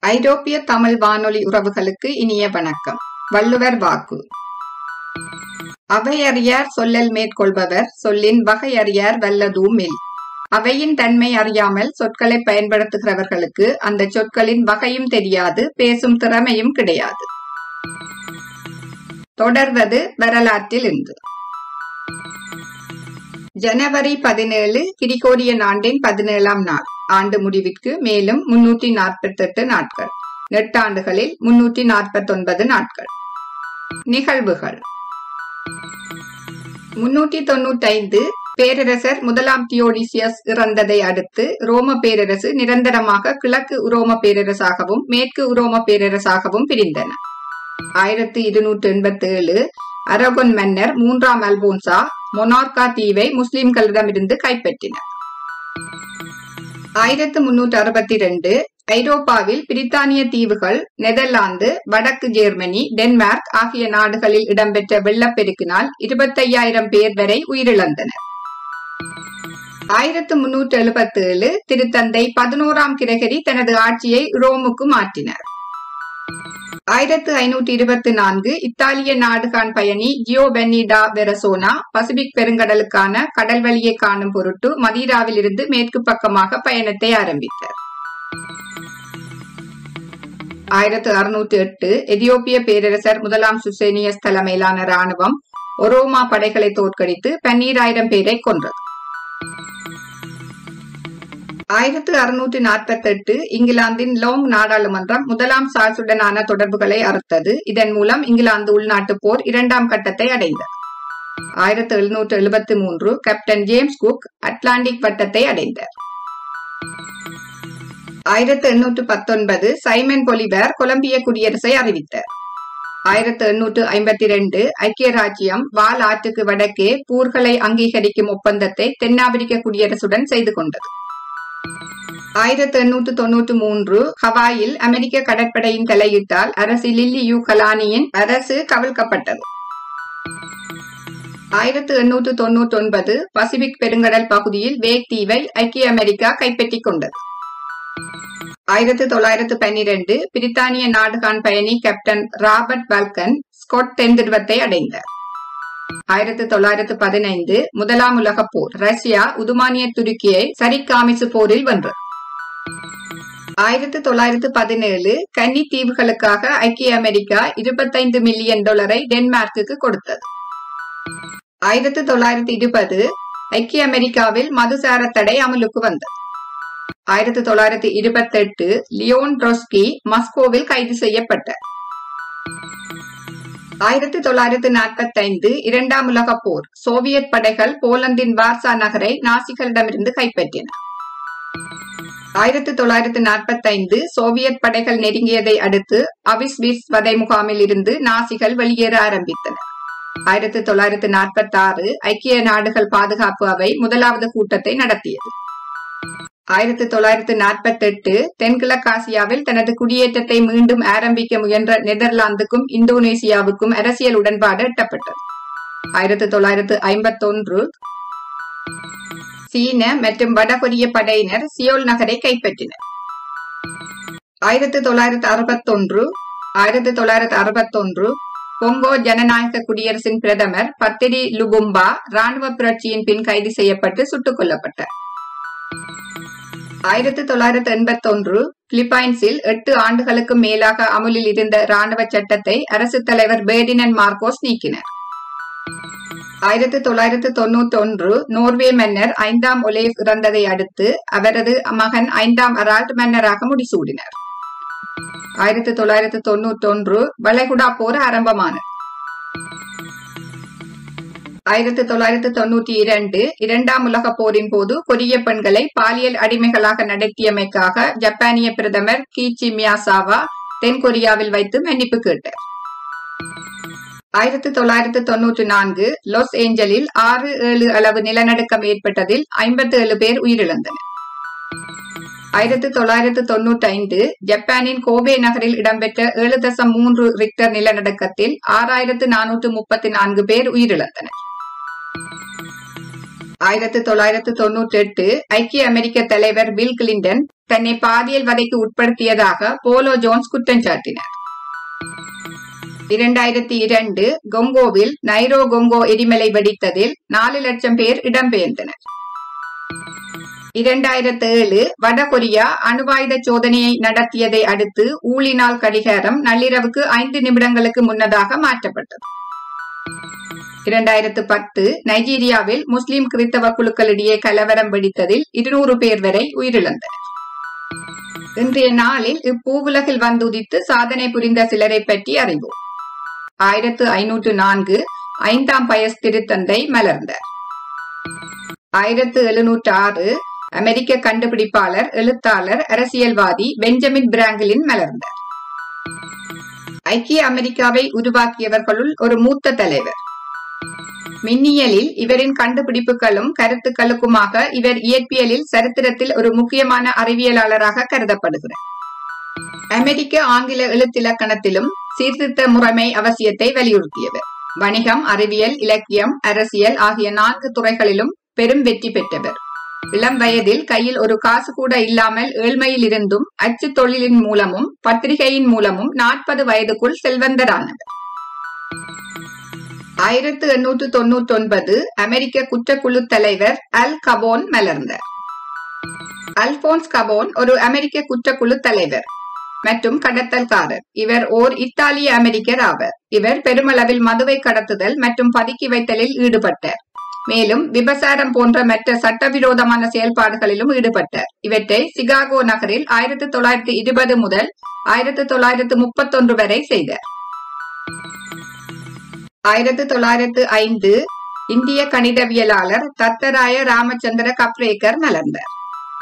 ஐரோப்பிய தமிழ் வானொலி உறவுகளுக்கு இனிய வணக்கம் வள்ளுவர் வாக்கு அவையறியார் சொல்லல் மேற்கொள்பவர் சொல்லின் வகையறியார் வல்லதூம் இல் அவையின் தன்மை அறியாமல் சொற்களை பயன்படுத்துகிறவர்களுக்கு அந்த சொற்களின் வகையும் தெரியாது பேசும் திறமையும் கிடையாது தொடர்வது வரலாற்றில் இன்று ஜனவரி பதினேழு கிரிகோரியன் ஆண்டின் பதினேழாம் நாள் ஆண்டு முடிவிற்கு மேலும் முன்னூற்றி நாற்பத்தி எட்டு நாட்கள் நெட்டாண்டுகளில் முன்னூற்றி நாற்பத்தி ஒன்பது நாட்கள் நிகழ்வுகள் முன்னூற்றி தொன்னூற்றைந்து பேரரசர் முதலாம் தியோடிசியஸ் இறந்ததை அடுத்து ரோம பேரரசு நிரந்தரமாக கிழக்கு உரோம பேரரசாகவும் மேற்கு உரோம பேரரசாகவும் பிரிந்தன ஆயிரத்தி இருநூற்றி எண்பத்தி ஏழு அரகொன் மன்னர் மூன்றாம் அல்போன்சா மொனார்கா தீவை முஸ்லிம்களிடமிருந்து கைப்பற்றினர் ஆயிரத்து முன்னூற்றி அறுபத்தி ரெண்டு ஐரோப்பாவில் பிரித்தானிய தீவுகள் நெதர்லாந்து வடக்கு ஜெர்மனி டென்மார்க் ஆகிய நாடுகளில் இடம்பெற்ற வெள்ளப்பெருக்கினால் இருபத்தையாயிரம் பேர் வரை உயிரிழந்தனர் ஆயிரத்து முன்னூற்றி எழுபத்தி ஏழு திருத்தந்தை பதினோராம் கிரகரி தனது ஆட்சியை ரோமுக்கு மாற்றினார் ஆயிரத்து ஐநூற்றி இருபத்தி நான்கு இத்தாலிய நாடுகான் பயணி ஜியோ பென்னிடா வெரசோனா பசிபிக் பெருங்கடலுக்கான கடல் வழியை காணும் பொருட்டு மதீராவில் இருந்து மேற்கு பக்கமாக பயணத்தை ஆரம்பித்தார் ஆயிரத்து அறுநூற்றி எட்டு எதியோப்பிய பேரரசர் முதலாம் சுசேனியஸ் தலைமையிலான ராணுவம் ஒரோமா படைகளை தோற்கடித்து பன்னீராயிரம் பேரை கொன்றது ஆயிரத்து அறுநூற்றி நாற்பத்தி எட்டு இங்கிலாந்தின் லோங் நாடாளுமன்றம் முதலாம் சார்சுடனான தொடர்புகளை அறுத்தது இதன் மூலம் இங்கிலாந்து உள்நாட்டு போர் இரண்டாம் கட்டத்தை அடைந்தது ஆயிரத்து எழுநூற்று எழுபத்தி மூன்று கேப்டன் ஜேம்ஸ் குக் அட்லாண்டிக் வட்டத்தை அடைந்தார் ஆயிரத்து எண்ணூற்று பத்தொன்பது சைமன் பொலிவர் கொலம்பிய குடியரசை அறிவித்தார் ஆயிரத்து எண்ணூற்று ஐம்பத்தி ரெண்டு ஐக்கிய ராஜ்யம் வால் ஆற்றுக்கு வடக்கே பூர்களை அங்கீகரிக்கும் ஒப்பந்தத்தை தென்னாப்பிரிக்க குடியரசுடன் செய்து கொண்டது ஆயிரத்தி எண்ணூற்று தொன்னூற்று மூன்று ஹவாயில் அமெரிக்க கடற்படையின் தலையிட்டால் அரசு லில்லி யூ கலானியின் அரசு கவிழ்க்கப்பட்டது ஆயிரத்து எண்ணூற்று தொன்னூற்றி ஒன்பது பசிபிக் பெருங்கடல் பகுதியில் வேக் தீவை ஐக்கிய அமெரிக்கா கைப்பற்றிக் கொண்டது ஆயிரத்து தொள்ளாயிரத்து பன்னிரண்டு பிரித்தானிய நாடுகான் பயணி கேப்டன் ராபர்ட் வால்கன் ஸ்கொட் தென்திருவத்தை அடைந்தார் ஆயிரத்தி தொள்ளாயிரத்து பதினைந்து முதலாம் உலக போர் ரஷ்யா உதுமானிய துருக்கியை சரிகாமிசு போரில் வென்றது ஆயிரத்தி தொள்ளாயிரத்து பதினேழு கன்னி தீவுகளுக்காக ஐக்கிய அமெரிக்கா இருபத்தைந்து மில்லியன் டாலரை டென்மார்க்குக்கு கொடுத்தது ஆயிரத்தி தொள்ளாயிரத்தி இருபது ஐக்கிய அமெரிக்காவில் மதுசார தடை அமலுக்கு வந்தது ஆயிரத்தி தொள்ளாயிரத்தி இருபத்தி எட்டு லியோன் ட்ரோஸ்கி மஸ்கோவில் கைது செய்யப்பட்டார் ஆயிரத்தி தொள்ளாயிரத்தி நாற்பத்தி ஐந்து இரண்டாம் உலக போர் சோவியத் படைகள் போலந்தின் வார்சா நகரை நாசிகளிடமிருந்து கைப்பற்றின ஆயிரத்தி தொள்ளாயிரத்தி நாற்பத்தி ஐந்து சோவியத் படைகள் நெருங்கியதை அடுத்து அவிஸ்விஸ் வதை முகாமில் இருந்து நாசிகள் வெளியேற ஆரம்பித்தனர் ஆயிரத்தி தொள்ளாயிரத்தி நாற்பத்தி ஆறு ஐக்கிய நாடுகள் பாதுகாப்பு அவை முதலாவது கூட்டத்தை நடத்தியது ஆயிரத்தி தொள்ளாயிரத்தி நாற்பத்தி எட்டு தென்கிழக்காசியாவில் தனது குடியேற்றத்தை மீண்டும் ஆரம்பிக்க முயன்ற நெதர்லாந்துக்கும் இந்தோனேசியாவுக்கும் அரசியல் உடன்பாடு எட்டப்பட்டது ஆயிரத்தி தொள்ளாயிரத்து ஐம்பத்தி ஒன்று சீன மற்றும் வடகொரிய படையினர் சியோல் நகரை கைப்பற்றினர் ஆயிரத்தி தொள்ளாயிரத்தி அறுபத்தொன்று ஆயிரத்தி தொள்ளாயிரத்தி அறுபத்தொன்று கொங்கோ ஜனநாயக குடியரசின் பிரதமர் பத்திரி லுபும்பா ராணுவ புரட்சியின் பின் கைது செய்யப்பட்டு சுட்டுக் கொல்லப்பட்டார் ஆயிரத்தி தொள்ளாயிரத்தி எண்பத்தி ஒன்று பிலிப்பைன்ஸில் எட்டு ஆண்டுகளுக்கு மேலாக அமுலில் இருந்த ராணுவ சட்டத்தை அரசு தலைவர் பேர்டினன் மார்க்கோஸ் நீக்கினர் ஆயிரத்தி தொள்ளாயிரத்தி தொண்ணூத்தி ஒன்று நோர்வே மன்னர் ஐந்தாம் ஒலேஃப் இறந்ததை அடுத்து அவரது மகன் ஐந்தாம் அரால்ட் மன்னராக முடிசூடினர் ஆயிரத்தி தொள்ளாயிரத்தி தொண்ணூத்தி ஒன்று வளைகுடா போர் ஆரம்பமானது ஆயிரத்தி தொள்ளாயிரத்தி தொண்ணூற்றி இரண்டு இரண்டாம் உலக போரின் போது கொரிய பெண்களை பாலியல் அடிமைகளாக நடத்தியமைக்காக ஜப்பானிய பிரதமர் கீச்சி மியாசாவா தென்கொரியாவில் வைத்து மன்னிப்பு கேட்டார் ஆயிரத்தி தொள்ளாயிரத்தி தொன்னூற்றி நான்கு லாஸ் ஏஞ்சலில் ஆறு ஏழு அளவு நிலநடுக்கம் ஏற்பட்டதில் ஐம்பத்தி ஏழு பேர் உயிரிழந்தனர் ஆயிரத்தி தொள்ளாயிரத்தி தொன்னூற்றி ஐந்து ஜப்பானின் கோபே நகரில் இடம்பெற்ற ஏழு தசம் மூன்று ரிக்டர் நிலநடுக்கத்தில் ஆறாயிரத்து நானூற்று முப்பத்தி நான்கு பேர் உயிரிழந்தனர் ஆயிரத்தி தொள்ளாயிரத்து தொன்னூற்றி எட்டு ஐக்கிய அமெரிக்க தலைவர் பில் கிளின்டன் தன்னை பாலியல் வதைக்கு உட்படுத்தியதாக போலோ ஜோன்ஸ் குற்றம் சாட்டினார் இரண்டாயிரத்தி இரண்டு கொங்கோவில் நைரோ கொங்கோ எரிமலை வெடித்ததில் நாலு லட்சம் பேர் இடம்பெயர்ந்தனர் இரண்டாயிரத்து ஏழு வடகொரியா அணுவாயுத சோதனையை நடத்தியதை அடுத்து ஊழினால் கடிகாரம் நள்ளிரவுக்கு ஐந்து நிமிடங்களுக்கு முன்னதாக மாற்றப்பட்டது இரண்டாயிரத்து பத்து நைஜீரியாவில் முஸ்லிம் கிறித்தவ குழுக்களிடையே கலவரம் வெடித்ததில் இருநூறு பேர் வரை உயிரிழந்தனர் இன்றைய நாளில் இப்பூவுலகில் வந்துதித்து சாதனை புரிந்த சிலரை பற்றி அறிவோம் ஆயிரத்து ஐநூற்று நான்கு ஐந்தாம் பயஸ் திருத்தந்தை மலர்ந்தார் ஆயிரத்து எழுநூற்று ஆறு அமெரிக்க கண்டுபிடிப்பாளர் எழுத்தாளர் அரசியல்வாதி பெஞ்சமின் பிராங்கிலின் மலர்ந்தார் ஐக்கிய அமெரிக்காவை உருவாக்கியவர்களுள் ஒரு மூத்த தலைவர் மின்னியலில் இவரின் கண்டுபிடிப்புகளும் கருத்துக்களுக்குமாக இவர் இயற்பியலில் சரித்திரத்தில் ஒரு முக்கியமான அறிவியலாளராக கருதப்படுகிறார் அமெரிக்க ஆங்கில எழுத்திலக்கணத்திலும் சீர்திருத்த முறைமை அவசியத்தை வலியுறுத்தியவர் வணிகம் அறிவியல் இலக்கியம் அரசியல் ஆகிய நான்கு துறைகளிலும் பெரும் வெற்றி பெற்றவர் இளம் வயதில் கையில் ஒரு காசு கூட இல்லாமல் ஏழ்மையில் இருந்தும் அச்சு தொழிலின் மூலமும் பத்திரிகையின் மூலமும் நாற்பது வயதுக்குள் செல்வந்தரானவர் ஆயிரத்து எண்ணூற்று தொன்னூற்றி ஒன்பது அமெரிக்க குற்றக்குழு தலைவர் அல் கபோன் மலர்ந்தார் அல்போன்ஸ் கபோன் ஒரு அமெரிக்க குற்றக்குழு தலைவர் மற்றும் கடத்தல்காரர் இவர் ஓர் இத்தாலிய அமெரிக்கர் ஆவர் இவர் பெருமளவில் மதுவை கடத்துதல் மற்றும் பதுக்கி வைத்தலில் ஈடுபட்டார் மேலும் விபசாரம் போன்ற மற்ற சட்டவிரோதமான செயல்பாடுகளிலும் ஈடுபட்டார் இவற்றை சிகாகோ நகரில் ஆயிரத்தி தொள்ளாயிரத்தி இருபது முதல் ஆயிரத்தி தொள்ளாயிரத்து முப்பத்தொன்று வரை செய்தார் ஆயிரத்தி தொள்ளாயிரத்து ஐந்து இந்திய கணிதவியலாளர் தத்தராய ராமச்சந்திர கப்ரேக்கர் மலர்ந்தார்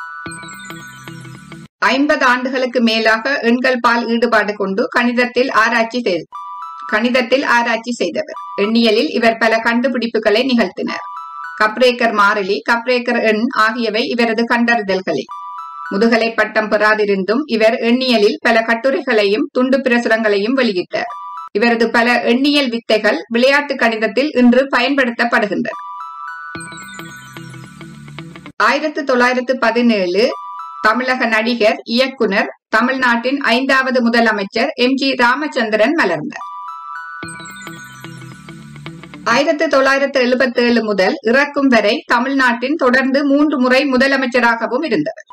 ஐம்பது ஆண்டுகளுக்கு மேலாக எண்கள் பால் ஈடுபாடு கொண்டு கணிதத்தில் ஆராய்ச்சி செய்து கணிதத்தில் ஆராய்ச்சி செய்தவர் எண்ணியலில் இவர் பல கண்டுபிடிப்புகளை நிகழ்த்தினார் கப்ரேக்கர் மாறிலி கப்ரேக்கர் எண் ஆகியவை இவரது கண்டறிதல்களே முதுகலை பட்டம் பெறாதிருந்தும் இவர் எண்ணியலில் பல கட்டுரைகளையும் துண்டு பிரசுரங்களையும் வெளியிட்டார் இவரது பல எண்ணியல் வித்தைகள் விளையாட்டு கணிதத்தில் இன்று பயன்படுத்தப்படுகின்றன ஆயிரத்து தொள்ளாயிரத்து பதினேழு தமிழக நடிகர் இயக்குனர் தமிழ்நாட்டின் ஐந்தாவது முதலமைச்சர் எம் ஜி ராமச்சந்திரன் மலர்ந்தார் ஆயிரத்தி தொள்ளாயிரத்து எழுபத்தி ஏழு முதல் இறக்கும் வரை தமிழ்நாட்டின் தொடர்ந்து மூன்று முறை முதலமைச்சராகவும் இருந்தவர்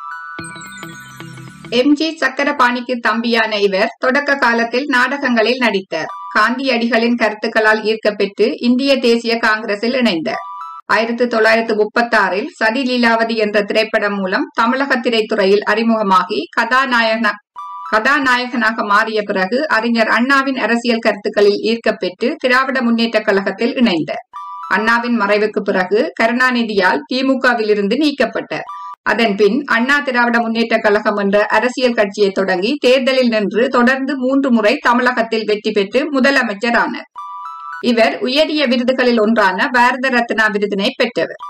எம் ஜி சக்கரபாணிக்கு தம்பியான இவர் தொடக்க காலத்தில் நாடகங்களில் நடித்தார் காந்தியடிகளின் கருத்துக்களால் ஈர்க்கப்பெற்று இந்திய தேசிய காங்கிரஸில் இணைந்தார் ஆயிரத்தி தொள்ளாயிரத்து முப்பத்தி ஆறில் சதி லீலாவதி என்ற திரைப்படம் மூலம் தமிழக திரைத்துறையில் அறிமுகமாகி கதாநாயகன கதாநாயகனாக மாறிய பிறகு அறிஞர் அண்ணாவின் அரசியல் கருத்துக்களில் ஈர்க்கப்பெற்று திராவிட முன்னேற்ற கழகத்தில் இணைந்தார் அண்ணாவின் மறைவுக்கு பிறகு கருணாநிதியால் திமுகவிலிருந்து நீக்கப்பட்டார் அதன் பின் அண்ணா திராவிட முன்னேற்ற கழகம் என்ற அரசியல் கட்சியை தொடங்கி தேர்தலில் நின்று தொடர்ந்து மூன்று முறை தமிழகத்தில் வெற்றி பெற்று முதலமைச்சர் ஆனார் இவர் உயரிய விருதுகளில் ஒன்றான பாரத ரத்னா விருதினை பெற்றவர்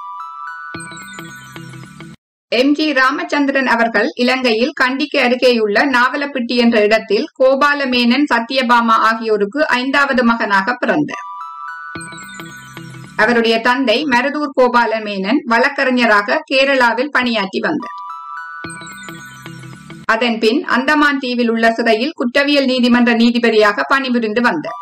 எம் ஜி ராமச்சந்திரன் அவர்கள் இலங்கையில் கண்டிக்கு அருகேயுள்ள நாவலப்பிட்டி என்ற இடத்தில் கோபாலமேனன் சத்யபாமா ஆகியோருக்கு ஐந்தாவது மகனாக பிறந்தார் அவருடைய தந்தை மருதூர் கோபாலமேனன் வழக்கறிஞராக கேரளாவில் பணியாற்றி வந்தார் அதன் பின் அந்தமான் தீவில் உள்ள சிறையில் குற்றவியல் நீதிமன்ற நீதிபதியாக பணிபுரிந்து வந்தார்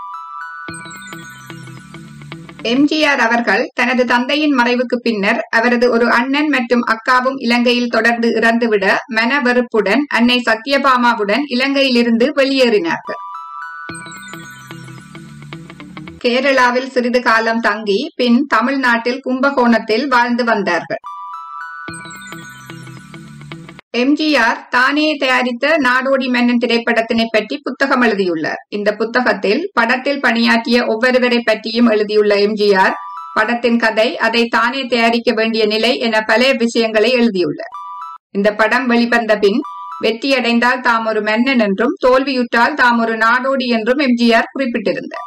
எம்ஜிஆர் அவர்கள் தனது தந்தையின் மறைவுக்கு பின்னர் அவரது ஒரு அண்ணன் மற்றும் அக்காவும் இலங்கையில் தொடர்ந்து இறந்துவிட மன வெறுப்புடன் அன்னை சத்யபாமாவுடன் இலங்கையிலிருந்து வெளியேறினார்கள் கேரளாவில் சிறிது காலம் தங்கி பின் தமிழ்நாட்டில் கும்பகோணத்தில் வாழ்ந்து வந்தார்கள் எம்ஜிஆர் தானே தயாரித்த நாடோடி மன்னன் திரைப்படத்தினை பற்றி புத்தகம் எழுதியுள்ளார் இந்த புத்தகத்தில் படத்தில் பணியாற்றிய ஒவ்வொருவரை பற்றியும் எழுதியுள்ள எம்ஜிஆர் படத்தின் கதை அதை தானே தயாரிக்க வேண்டிய நிலை என பல விஷயங்களை எழுதியுள்ளார் இந்த படம் வெளிவந்த பின் வெற்றியடைந்தால் தாம் ஒரு மன்னன் என்றும் தோல்வியுற்றால் தாம் ஒரு நாடோடி என்றும் எம்ஜிஆர் குறிப்பிட்டிருந்தார்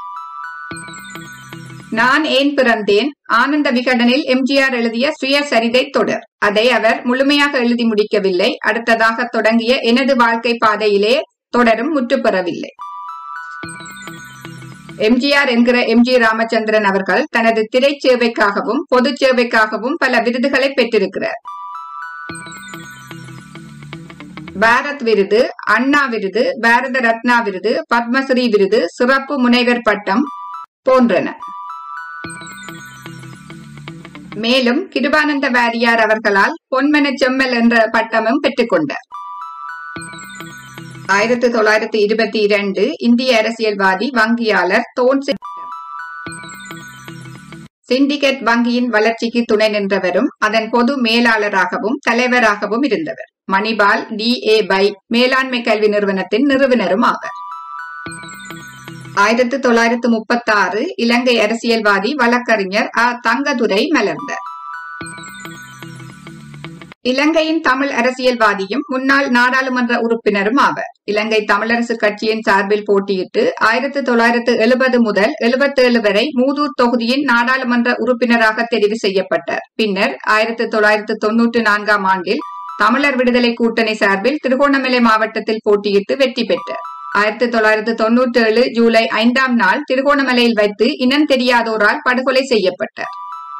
நான் ஏன் பிறந்தேன் ஆனந்த விகடனில் எம்ஜிஆர் எழுதிய சுயசரிதை தொடர் அதை அவர் முழுமையாக எழுதி முடிக்கவில்லை அடுத்ததாக தொடங்கிய எனது வாழ்க்கை பாதையிலே தொடரும் முற்றுப்பெறவில்லை எம்ஜிஆர் என்கிற எம் ஜி ராமச்சந்திரன் அவர்கள் தனது திரைச்சேவைக்காகவும் பொது சேவைக்காகவும் பல விருதுகளை பெற்றிருக்கிறார் பாரத் விருது அண்ணா விருது பாரத ரத்னா விருது பத்மஸ்ரீ விருது சிறப்பு முனைவர் பட்டம் போன்றன மேலும் கிருபானந்த வாரியார் அவர்களால் பொன்மன செம்மல் என்ற பட்டமும் பெற்றுக்கொண்டார் ஆயிரத்தி தொள்ளாயிரத்தி இருபத்தி இரண்டு இந்திய அரசியல்வாதி வங்கியாளர் தோன் சிண்டிகேட் வங்கியின் வளர்ச்சிக்கு துணை நின்றவரும் அதன் பொது மேலாளராகவும் தலைவராகவும் இருந்தவர் மணிபால் டி ஏ பை மேலாண்மை கல்வி நிறுவனத்தின் நிறுவனரும் ஆவர் ஆயிரத்தி தொள்ளாயிரத்து முப்பத்தி ஆறு இலங்கை அரசியல்வாதி வழக்கறிஞர் அ தங்கதுரை மலர்ந்தார் இலங்கையின் தமிழ் அரசியல்வாதியும் முன்னாள் நாடாளுமன்ற உறுப்பினரும் ஆவர் இலங்கை தமிழரசு கட்சியின் சார்பில் போட்டியிட்டு ஆயிரத்தி தொள்ளாயிரத்து எழுபது முதல் எழுபத்தேழு வரை மூதூர் தொகுதியின் நாடாளுமன்ற உறுப்பினராக தெரிவு செய்யப்பட்டார் பின்னர் ஆயிரத்தி தொள்ளாயிரத்து தொன்னூற்றி நான்காம் ஆண்டில் தமிழர் விடுதலை கூட்டணி சார்பில் திருகோணமலை மாவட்டத்தில் போட்டியிட்டு வெற்றி பெற்றார் ஆயிரத்தி தொள்ளாயிரத்து தொன்னூற்றி ஏழு ஜூலை ஐந்தாம் நாள் திருகோணமலையில் வைத்து இனம் தெரியாதோரால் படுகொலை செய்யப்பட்டார்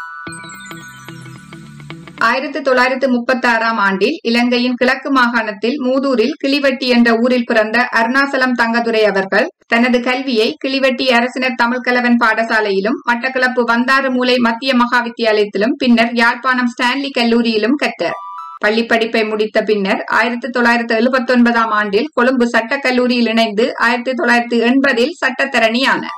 ஆயிரத்தி தொள்ளாயிரத்து முப்பத்தி ஆறாம் ஆண்டில் இலங்கையின் கிழக்கு மாகாணத்தில் மூதூரில் கிளிவட்டி என்ற ஊரில் பிறந்த அருணாசலம் தங்கதுரை அவர்கள் தனது கல்வியை கிளிவட்டி அரசினர் தமிழ் கலவன் பாடசாலையிலும் மட்டக்களப்பு வந்தாறு மூலை மத்திய மகா வித்தியாலயத்திலும் பின்னர் யாழ்ப்பாணம் ஸ்டான்லி கல்லூரியிலும் கற்றார் பள்ளி படிப்பை முடித்த பின்னர் ஆயிரத்தி தொள்ளாயிரத்து எழுபத்தி ஒன்பதாம் ஆண்டில் கொழும்பு சட்டக் கல்லூரியில் இணைந்து ஆயிரத்தி தொள்ளாயிரத்தி எண்பதில் சட்டத்தரணி ஆனார்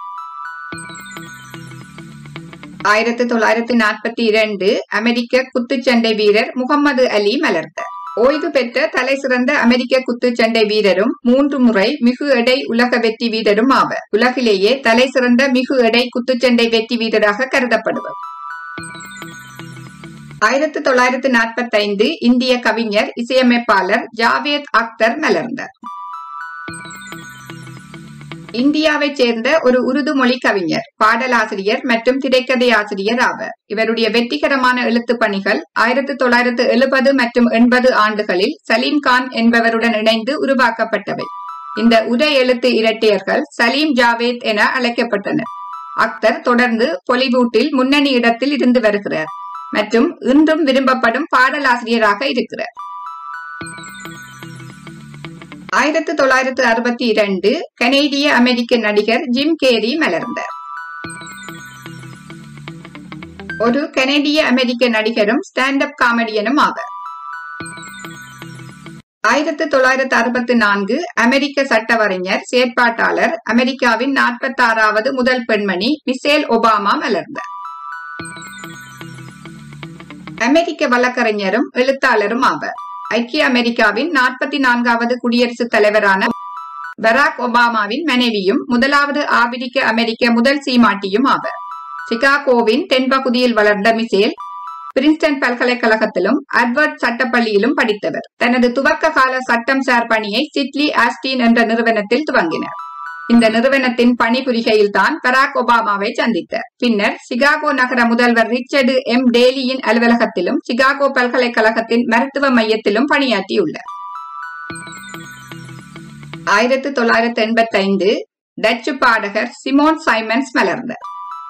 ஆயிரத்தி தொள்ளாயிரத்தி நாற்பத்தி இரண்டு அமெரிக்க குத்துச்சண்டை வீரர் முகமது அலி மலர்ந்தார் ஓய்வு பெற்ற தலை சிறந்த அமெரிக்க குத்துச்சண்டை வீரரும் மூன்று முறை மிகு எடை உலக வெற்றி வீரரும் ஆவர் உலகிலேயே தலை சிறந்த மிகு எடை குத்துச்சண்டை வெற்றி வீரராக கருதப்படுவர் ஆயிரத்தி தொள்ளாயிரத்தி நாற்பத்தி ஐந்து இந்திய கவிஞர் இசையமைப்பாளர் ஜாவேத் அக்தர் மலர்ந்தார் இந்தியாவைச் சேர்ந்த ஒரு உருது மொழி கவிஞர் பாடலாசிரியர் மற்றும் திரைக்கதை ஆசிரியர் ஆவர் இவருடைய வெற்றிகரமான எழுத்து பணிகள் ஆயிரத்தி தொள்ளாயிரத்து எழுபது மற்றும் எண்பது ஆண்டுகளில் சலீம் கான் என்பவருடன் இணைந்து உருவாக்கப்பட்டவை இந்த உரை எழுத்து இரட்டையர்கள் சலீம் ஜாவேத் என அழைக்கப்பட்டனர் அக்தர் தொடர்ந்து பொலிவூட்டில் முன்னணி இடத்தில் இருந்து வருகிறார் மற்றும் இன்றும் விரும்பப்படும் பாடலாசிரியராக இருக்கிறார் ஆயிரத்தி தொள்ளாயிரத்து அறுபத்தி இரண்டு கனேடிய அமெரிக்க நடிகர் ஜிம் கேரி மலர்ந்தார் ஒரு கனேடிய அமெரிக்க நடிகரும் ஸ்டாண்ட் அப் காமெடியனும் ஆவர் ஆயிரத்தி தொள்ளாயிரத்து அறுபத்தி நான்கு அமெரிக்க சட்டவறிஞர் செயற்பாட்டாளர் அமெரிக்காவின் நாற்பத்தி ஆறாவது முதல் பெண்மணி மிசேல் ஒபாமா மலர்ந்தார் அமெரிக்க வழக்கறிஞரும் எழுத்தாளரும் ஆவர் ஐக்கிய அமெரிக்காவின் நாற்பத்தி நான்காவது குடியரசுத் தலைவரான பராக் ஒபாமாவின் மனைவியும் முதலாவது ஆபிரிக்க அமெரிக்க முதல் சீமாட்டியும் ஆவர் சிகாகோவின் தென்பகுதியில் வளர்ந்த மிசேல் பிரின்ஸ்டன் பல்கலைக்கழகத்திலும் அட்வர்ட் சட்டப்பள்ளியிலும் படித்தவர் தனது துவக்க கால சட்டம் சார் பணியை சிட்லி ஆஸ்டின் என்ற நிறுவனத்தில் துவங்கினார் இந்த நிறுவனத்தின் பணிபுரிகையில் தான் பராக் ஒபாமாவை சந்தித்தார் பின்னர் சிகாகோ நகர முதல்வர் ரிச்சர்டு எம் டேலியின் அலுவலகத்திலும் சிகாகோ பல்கலைக்கழகத்தின் மருத்துவ மையத்திலும் பணியாற்றியுள்ளார் ஆயிரத்தி தொள்ளாயிரத்தி எண்பத்தி ஐந்து டச்சு பாடகர் சிமோன் சைமன்ஸ் மலர்ந்தார்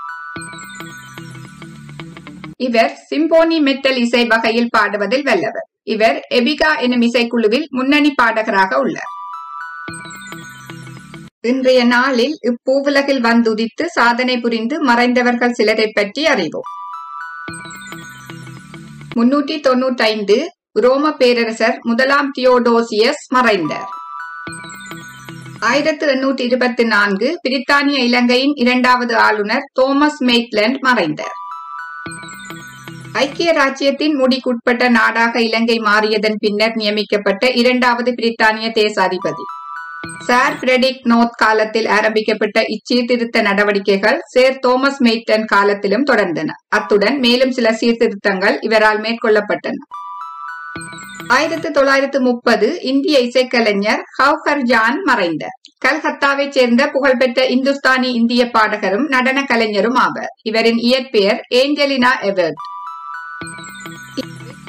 இவர் சிம்போனி மெட்டல் இசை வகையில் பாடுவதில் வல்லவர் இவர் எபிகா எனும் இசைக்குழுவில் முன்னணி பாடகராக உள்ளார் இன்றைய நாளில் இப்பூவுலகில் வந்துதித்து சாதனை புரிந்து மறைந்தவர்கள் சிலரை பற்றி அறிவோம் முன்னூற்றி தொன்னூற்றி ஐந்து ரோம பேரரசர் முதலாம் தியோடோசியஸ் மறைந்தார் ஆயிரத்து எண்ணூற்றி இருபத்தி நான்கு பிரித்தானிய இலங்கையின் இரண்டாவது ஆளுநர் தோமஸ் மெய்ட்லண்ட் மறைந்தார் ஐக்கிய ராச்சியத்தின் முடிக்குட்பட்ட நாடாக இலங்கை மாறியதன் பின்னர் நியமிக்கப்பட்ட இரண்டாவது பிரித்தானிய தேசாதிபதி சார் பிரெடிக் நோத் காலத்தில் ஆரம்பிக்கப்பட்ட இச்சீர்திருத்த நடவடிக்கைகள் சேர் தோமஸ் மெய்டன் காலத்திலும் தொடர்ந்தன அத்துடன் மேலும் சில சீர்திருத்தங்கள் இவரால் மேற்கொள்ளப்பட்டன ஆயிரத்தி தொள்ளாயிரத்து முப்பது இந்திய இசைக்கலைஞர் ஹவுஹர் ஜான் மறைந்தார் கல்கத்தாவைச் சேர்ந்த புகழ்பெற்ற இந்துஸ்தானி இந்திய பாடகரும் நடன கலைஞரும் ஆவர் இவரின் இயற்பெயர் ஏஞ்சலினா எவர்ட்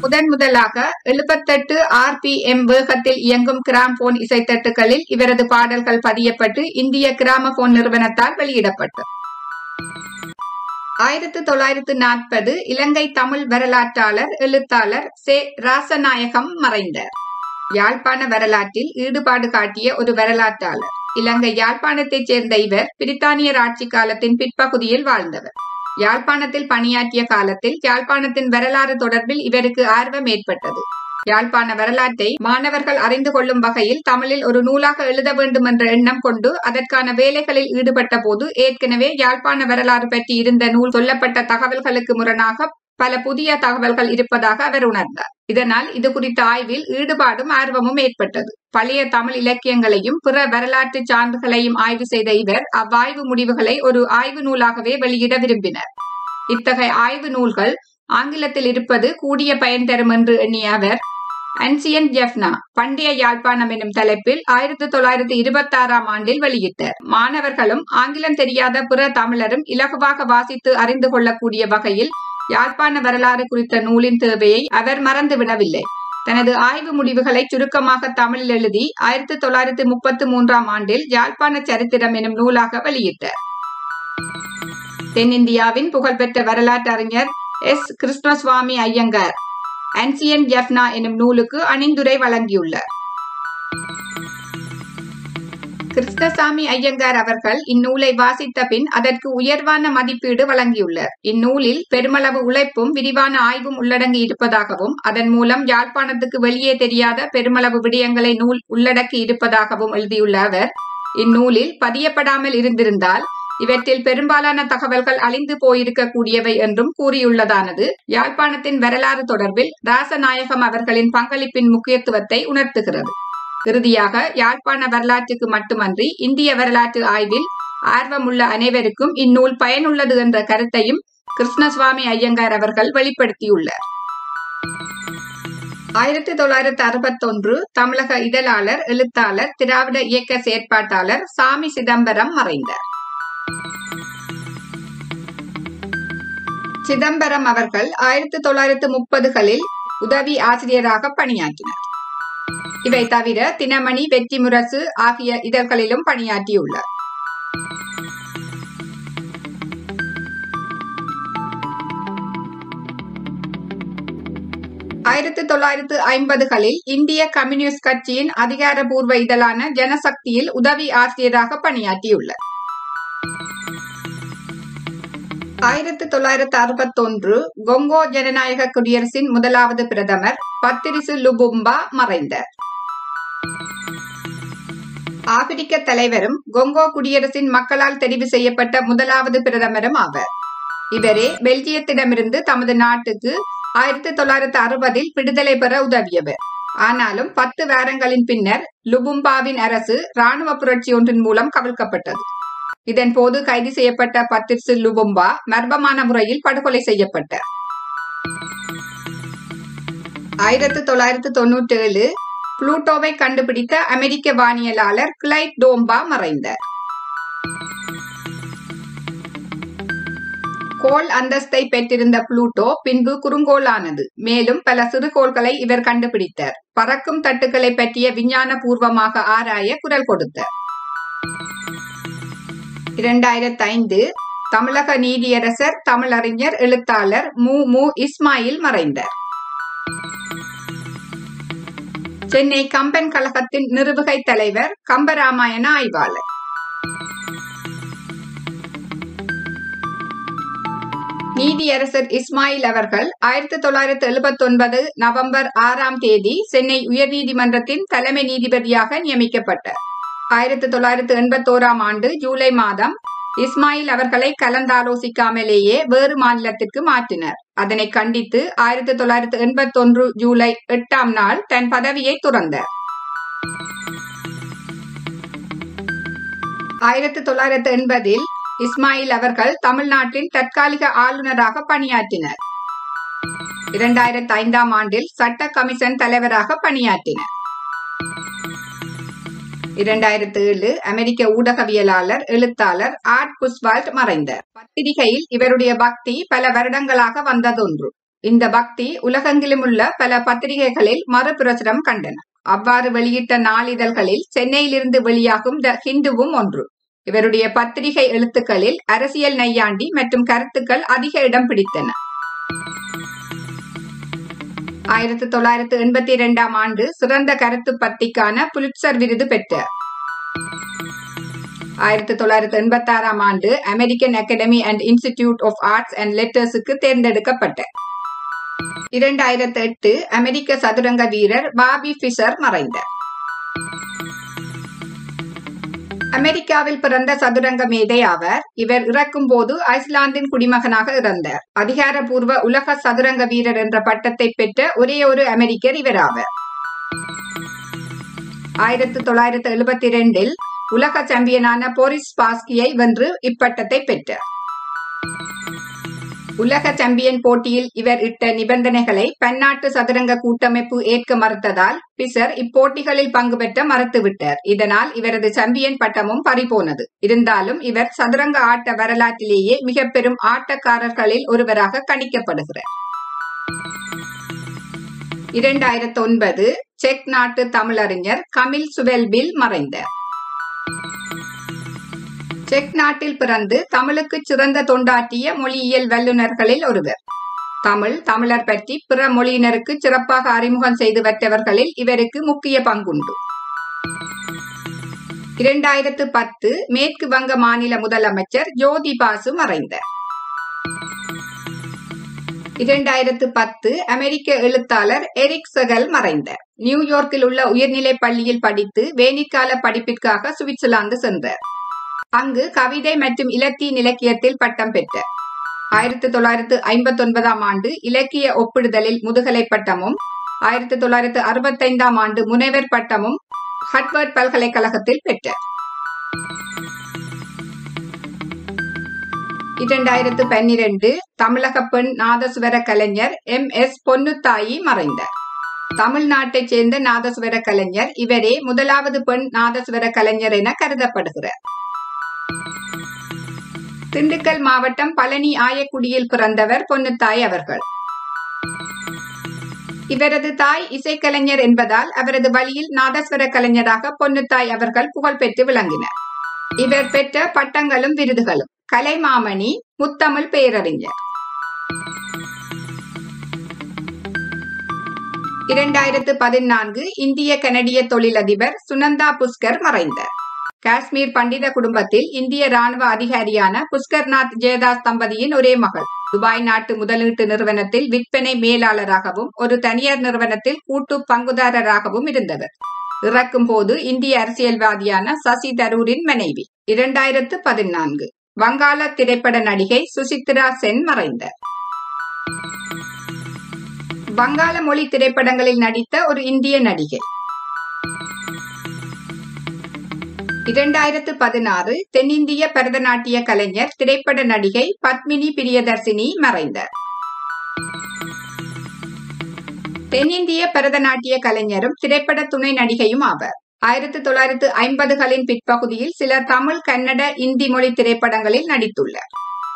முதன் முதலாக எழுபத்தெட்டு ஆர்பிஎம் வேகத்தில் இயங்கும் கிராம்போன் இசைத்தட்டுகளில் இவரது பாடல்கள் பதியப்பட்டு இந்திய கிராமபோன் நிறுவனத்தால் வெளியிடப்பட்டது ஆயிரத்து தொள்ளாயிரத்து நாற்பது இலங்கை தமிழ் வரலாற்றாளர் எழுத்தாளர் சே ராசநாயகம் மறைந்தார் யாழ்ப்பாண வரலாற்றில் ஈடுபாடு காட்டிய ஒரு வரலாற்றாளர் இலங்கை யாழ்ப்பாணத்தைச் சேர்ந்த இவர் பிரித்தானியர் ஆட்சி காலத்தின் பிற்பகுதியில் வாழ்ந்தவர் யாழ்ப்பாணத்தில் பணியாற்றிய காலத்தில் யாழ்ப்பாணத்தின் வரலாறு தொடர்பில் இவருக்கு ஆர்வம் ஏற்பட்டது யாழ்ப்பாண வரலாற்றை மாணவர்கள் அறிந்து கொள்ளும் வகையில் தமிழில் ஒரு நூலாக எழுத வேண்டும் என்ற எண்ணம் கொண்டு அதற்கான வேலைகளில் ஈடுபட்ட போது ஏற்கனவே யாழ்ப்பாண வரலாறு பற்றி இருந்த நூல் சொல்லப்பட்ட தகவல்களுக்கு முரணாக பல புதிய தகவல்கள் இருப்பதாக அவர் உணர்ந்தார் இதனால் இது குறித்த ஆய்வில் ஈடுபாடும் ஆர்வமும் ஏற்பட்டது பழைய தமிழ் இலக்கியங்களையும் பிற வரலாற்று சான்றுகளையும் ஆய்வு செய்த இவர் அவ்வாய்வு முடிவுகளை ஒரு ஆய்வு நூலாகவே வெளியிட விரும்பினர் இத்தகைய ஆய்வு நூல்கள் ஆங்கிலத்தில் இருப்பது கூடிய பயன் தரும் என்று எண்ணிய அவர் அன்சியன் ஜெஃப்னா பண்டைய யாழ்ப்பாணம் எனும் தலைப்பில் ஆயிரத்தி தொள்ளாயிரத்தி இருபத்தி ஆறாம் ஆண்டில் வெளியிட்டார் மாணவர்களும் ஆங்கிலம் தெரியாத பிற தமிழரும் இலகுவாக வாசித்து அறிந்து கொள்ளக்கூடிய வகையில் யாழ்ப்பாண வரலாறு குறித்த நூலின் தேவையை அவர் மறந்துவிடவில்லை தனது ஆய்வு முடிவுகளை சுருக்கமாக தமிழில் எழுதி ஆயிரத்தி தொள்ளாயிரத்தி முப்பத்தி மூன்றாம் ஆண்டில் யாழ்ப்பாண சரித்திரம் எனும் நூலாக வெளியிட்டார் தென்னிந்தியாவின் புகழ்பெற்ற வரலாற்று அறிஞர் எஸ் கிருஷ்ணசுவாமி ஐயங்கார் அன்சியன் ஜெஃப்னா எனும் நூலுக்கு அணிந்துரை வழங்கியுள்ளார் கிருஷ்ணசாமி ஐயங்கார் அவர்கள் இந்நூலை வாசித்த பின் அதற்கு உயர்வான மதிப்பீடு வழங்கியுள்ளார் இந்நூலில் பெருமளவு உழைப்பும் விரிவான ஆய்வும் உள்ளடங்கி இருப்பதாகவும் அதன் மூலம் யாழ்ப்பாணத்துக்கு வெளியே தெரியாத பெருமளவு விடயங்களை நூல் உள்ளடக்கி இருப்பதாகவும் எழுதியுள்ள அவர் இந்நூலில் பதியப்படாமல் இருந்திருந்தால் இவற்றில் பெரும்பாலான தகவல்கள் அழிந்து போயிருக்கக்கூடியவை என்றும் கூறியுள்ளதானது யாழ்ப்பாணத்தின் வரலாறு தொடர்பில் ராசநாயகம் அவர்களின் பங்களிப்பின் முக்கியத்துவத்தை உணர்த்துகிறது இறுதியாக யாழ்ப்பாண வரலாற்றுக்கு மட்டுமன்றி இந்திய வரலாற்று ஆய்வில் ஆர்வமுள்ள அனைவருக்கும் இந்நூல் பயனுள்ளது என்ற கருத்தையும் கிருஷ்ணசுவாமி ஐயங்கார் அவர்கள் வெளிப்படுத்தியுள்ளார் ஆயிரத்தி தொள்ளாயிரத்தி அறுபத்தொன்று தமிழக இதழாளர் எழுத்தாளர் திராவிட இயக்க செயற்பாட்டாளர் சாமி சிதம்பரம் மறைந்தார் சிதம்பரம் அவர்கள் ஆயிரத்தி தொள்ளாயிரத்து முப்பதுகளில் உதவி ஆசிரியராக பணியாற்றினார் இவை தவிர தினமணி வெற்றி முரசு ஆகிய இதழ்களிலும் பணியாற்றியுள்ளார் ஆயிரத்தி தொள்ளாயிரத்து ஐம்பதுகளில் இந்திய கம்யூனிஸ்ட் கட்சியின் அதிகாரபூர்வ இதழான ஜனசக்தியில் உதவி ஆசிரியராக பணியாற்றியுள்ளார் ஆயிரத்தி தொள்ளாயிரத்து அறுபத்தொன்று கொங்கோ ஜனநாயக குடியரசின் முதலாவது பிரதமர் பத்திரிசு லுபும்பா மறைந்தார் ஆப்பிரிக்க தலைவரும் கொங்கோ குடியரசின் மக்களால் தெரிவு செய்யப்பட்ட முதலாவது பிரதமரும் ஆவர் இவரே பெல்ஜியத்திடமிருந்து தமது நாட்டுக்கு ஆயிரத்தி தொள்ளாயிரத்து அறுபதில் விடுதலை பெற உதவியவர் ஆனாலும் பத்து வாரங்களின் பின்னர் லுபும்பாவின் அரசு ராணுவ புரட்சி ஒன்றின் மூலம் கவிழ்க்கப்பட்டது இதன் போது கைது செய்யப்பட்ட பத்திர்சு லுபும்பா மர்மமான முறையில் படுகொலை செய்யப்பட்டார் ஆயிரத்தி தொள்ளாயிரத்து தொன்னூற்றி ஏழு புளூட்டோவை கண்டுபிடித்த அமெரிக்க வானியலாளர் கிளைட் டோம்பா மறைந்தார் கோள் அந்தஸ்தை பெற்றிருந்த புளூட்டோ பின்பு குறுங்கோளானது மேலும் பல சிறுகோள்களை இவர் கண்டுபிடித்தார் பறக்கும் தட்டுக்களை பற்றிய விஞ்ஞான பூர்வமாக ஆராய குரல் கொடுத்தார் இரண்டாயிரத்தி ஐந்து தமிழக நீதியரசர் தமிழறிஞர் எழுத்தாளர் மு மு இஸ்மாயில் மறைந்தார் சென்னை கம்பன் கழகத்தின் நிறுவுகை தலைவர் கம்பராமாயண ஆய்வாளர் நீதியரசர் இஸ்மாயில் அவர்கள் ஆயிரத்தி தொள்ளாயிரத்தி எழுபத்தி ஒன்பது நவம்பர் ஆறாம் தேதி சென்னை உயர்நீதிமன்றத்தின் தலைமை நீதிபதியாக நியமிக்கப்பட்டார் ஆயிரத்தி தொள்ளாயிரத்தி எண்பத்தோராம் ஆண்டு ஜூலை மாதம் இஸ்மாயில் அவர்களை கலந்தாலோசிக்காமலேயே வேறு மாநிலத்திற்கு மாற்றினர் அதனை கண்டித்து ஆயிரத்தி தொள்ளாயிரத்தி எண்பத்தி ஒன்று ஜூலை எட்டாம் நாள் தன் பதவியை துறந்தார் ஆயிரத்தி தொள்ளாயிரத்தி எண்பதில் இஸ்மாயில் அவர்கள் தமிழ்நாட்டின் தற்காலிக ஆளுநராக பணியாற்றினர் இரண்டாயிரத்தி ஐந்தாம் ஆண்டில் சட்ட கமிஷன் தலைவராக பணியாற்றினர் இரண்டாயிரத்தி ஏழு அமெரிக்க ஊடகவியலாளர் எழுத்தாளர் ஆர்ட் குஸ்வால்ட் மறைந்தார் பத்திரிகையில் இவருடைய பக்தி பல வருடங்களாக வந்ததொன்று இந்த பக்தி உலகெங்கிலும் உள்ள பல பத்திரிகைகளில் மறுபிரசுரம் கண்டன அவ்வாறு வெளியிட்ட நாளிதழ்களில் சென்னையிலிருந்து வெளியாகும் த ஹிந்துவும் ஒன்று இவருடைய பத்திரிகை எழுத்துக்களில் அரசியல் நையாண்டி மற்றும் கருத்துக்கள் அதிக இடம் பிடித்தன ஆயிரத்தி தொள்ளாயிரத்து எண்பத்தி இரண்டாம் ஆண்டு சிறந்த கருத்து பத்திக்கான புலிட்சர் விருது பெற்றார் ஆயிரத்தி தொள்ளாயிரத்தி எண்பத்தி ஆறாம் ஆண்டு American academy and institute of arts and லெட்டர்ஸுக்கு தேர்ந்தெடுக்கப்பட்டார் இரண்டாயிரத்தி எட்டு அமெரிக்க சதுரங்க வீரர் பாபி ஃபிஷர் மறைந்தார் அமெரிக்காவில் பிறந்த சதுரங்க மேதை ஆவார் இவர் இறக்கும் போது ஐஸ்லாந்தின் குடிமகனாக இறந்தார் அதிகாரப்பூர்வ உலக சதுரங்க வீரர் என்ற பட்டத்தை பெற்ற ஒரே ஒரு அமெரிக்கர் இவர் ஆவார் ஆயிரத்தி தொள்ளாயிரத்தி எழுபத்தி இரண்டில் உலக சாம்பியனான போரிஸ் பாஸ்கியை வென்று இப்பட்டத்தை பெற்றார் உலக சாம்பியன் போட்டியில் இவர் இட்ட நிபந்தனைகளை பன்னாட்டு சதுரங்க கூட்டமைப்பு ஏற்க மறுத்ததால் பிசர் இப்போட்டிகளில் பங்கு பெற்ற மறுத்துவிட்டார் இதனால் இவரது சாம்பியன் பட்டமும் பறிபோனது இருந்தாலும் இவர் சதுரங்க ஆட்ட வரலாற்றிலேயே மிக பெரும் ஆட்டக்காரர்களில் ஒருவராக கணிக்கப்படுகிறார் இரண்டாயிரத்தி ஒன்பது செக் நாட்டு தமிழறிஞர் கமில் சுவெல்பில் மறைந்தார் செக் நாட்டில் பிறந்து தமிழுக்கு சிறந்த தொண்டாற்றிய மொழியியல் வல்லுநர்களில் ஒருவர் தமிழ் தமிழர் பற்றி பிற மொழியினருக்கு சிறப்பாக அறிமுகம் செய்து வற்றவர்களில் இவருக்கு முக்கிய பங்குண்டு இரண்டாயிரத்து பத்து மேற்கு வங்க மாநில முதலமைச்சர் ஜோதி பாசு மறைந்தார் இரண்டாயிரத்து பத்து அமெரிக்க எழுத்தாளர் எரிக் செகல் மறைந்தார் நியூயார்க்கில் உள்ள உயர்நிலை பள்ளியில் படித்து வேனிக்கால படிப்பிற்காக சுவிட்சர்லாந்து சென்றார் அங்கு கவிதை மற்றும் இலக்கிய இலக்கியத்தில் பட்டம் பெற்றார் ஆயிரத்தி தொள்ளாயிரத்து ஐம்பத்தி ஒன்பதாம் ஆண்டு இலக்கிய ஒப்பிடுதலில் முதுகலை பட்டமும் ஆயிரத்தி தொள்ளாயிரத்து அறுபத்தைந்தாம் ஆண்டு முனைவர் பட்டமும் ஹட்வர்ட் பல்கலைக்கழகத்தில் பெற்றார் இரண்டாயிரத்து பன்னிரண்டு தமிழக பெண் நாதஸ்வர கலைஞர் எம் எஸ் பொன்னுத்தாயி மறைந்தார் தமிழ்நாட்டைச் சேர்ந்த நாதஸ்வர கலைஞர் இவரே முதலாவது பெண் நாதஸ்வர கலைஞர் என கருதப்படுகிறார் திண்டுக்கல் மாவட்டம் பழனி ஆயக்குடியில் பிறந்தவர் பொன்னுத்தாய் அவர்கள் இவரது தாய் இசைக்கலைஞர் என்பதால் அவரது வழியில் நாதஸ்வர கலைஞராக பொன்னுத்தாய் அவர்கள் புகழ்பெற்று விளங்கினர் இவர் பெற்ற பட்டங்களும் விருதுகளும் கலைமாமணி முத்தமிழ் பேரறிஞர் இரண்டாயிரத்து பதினான்கு இந்திய கனடிய தொழிலதிபர் சுனந்தா புஷ்கர் மறைந்தார் காஷ்மீர் பண்டித குடும்பத்தில் இந்திய ராணுவ அதிகாரியான புஷ்கர்நாத் ஜெயதாஸ் தம்பதியின் ஒரே மகள் துபாய் நாட்டு முதலீட்டு நிறுவனத்தில் விற்பனை மேலாளராகவும் ஒரு தனியார் நிறுவனத்தில் கூட்டு பங்குதாரராகவும் இருந்தவர் இறக்கும் போது இந்திய அரசியல்வாதியான சசி தரூரின் மனைவி இரண்டாயிரத்து பதினான்கு வங்காள திரைப்பட நடிகை சுசித்ரா சென் மறைந்தார் வங்காள மொழி திரைப்படங்களில் நடித்த ஒரு இந்திய நடிகை இரண்டாயிரத்து பதினாறு தென்னிந்திய பரதநாட்டிய கலைஞர் திரைப்பட நடிகை பத்மினி பிரியதர்சினி மறைந்தார் தென்னிந்திய பரதநாட்டிய கலைஞரும் திரைப்பட துணை நடிகையும் ஆவார் ஆயிரத்தி தொள்ளாயிரத்து ஐம்பதுகளின் பிற்பகுதியில் சில தமிழ் கன்னட இந்தி மொழி திரைப்படங்களில் நடித்துள்ளார்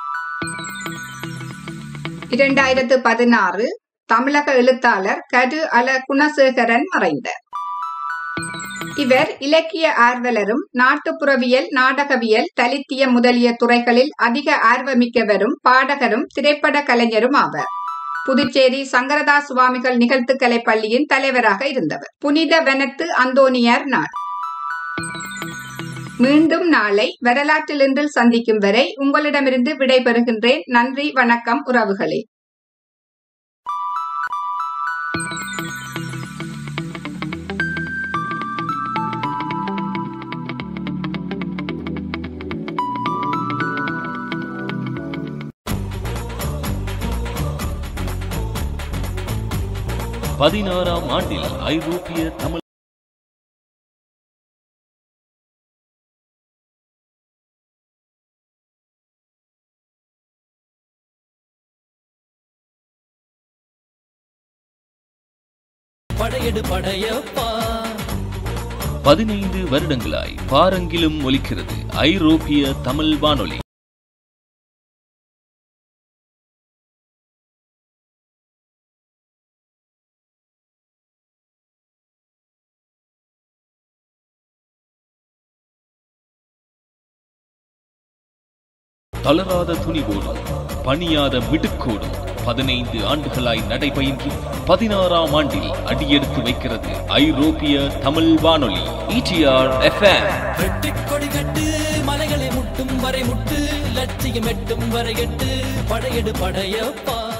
இரண்டாயிரத்து பதினாறு தமிழக எழுத்தாளர் கரு அல குணசேகரன் மறைந்தார் இவர் இலக்கிய ஆர்வலரும் நாட்டுப்புறவியல் நாடகவியல் தலித்திய முதலிய துறைகளில் அதிக ஆர்வமிக்கவரும் பாடகரும் திரைப்பட கலைஞரும் ஆவார் புதுச்சேரி சங்கரதாஸ் சுவாமிகள் நிகழ்த்துக்கலை பள்ளியின் தலைவராக இருந்தவர் புனித வனத்து அந்தோனியார் நாள் மீண்டும் நாளை வரலாற்றிலிருந்து சந்திக்கும் வரை உங்களிடமிருந்து விடைபெறுகின்றேன் நன்றி வணக்கம் உறவுகளே பதினாறாம் ஆண்டில் ஐரோப்பிய தமிழ் படையெடு படையப்பா பதினைந்து வருடங்களாய் பாரங்கிலும் ஒலிக்கிறது ஐரோப்பிய தமிழ் வானொலி தளராத துணிவோடும் பணியாத மிடுக்கோடும் பதினைந்து ஆண்டுகளாய் நடைபயின்று பதினாறாம் ஆண்டில் அடியெடுத்து வைக்கிறது ஐரோப்பிய தமிழ் வானொலி இடிஆர் எஃப்எம் வெட்டிக் கொடி கட்டு மலைகளை முட்டும் வரை முட்டு லட்சியம் எட்டும் வரை எட்டு படையெடு படையப்பா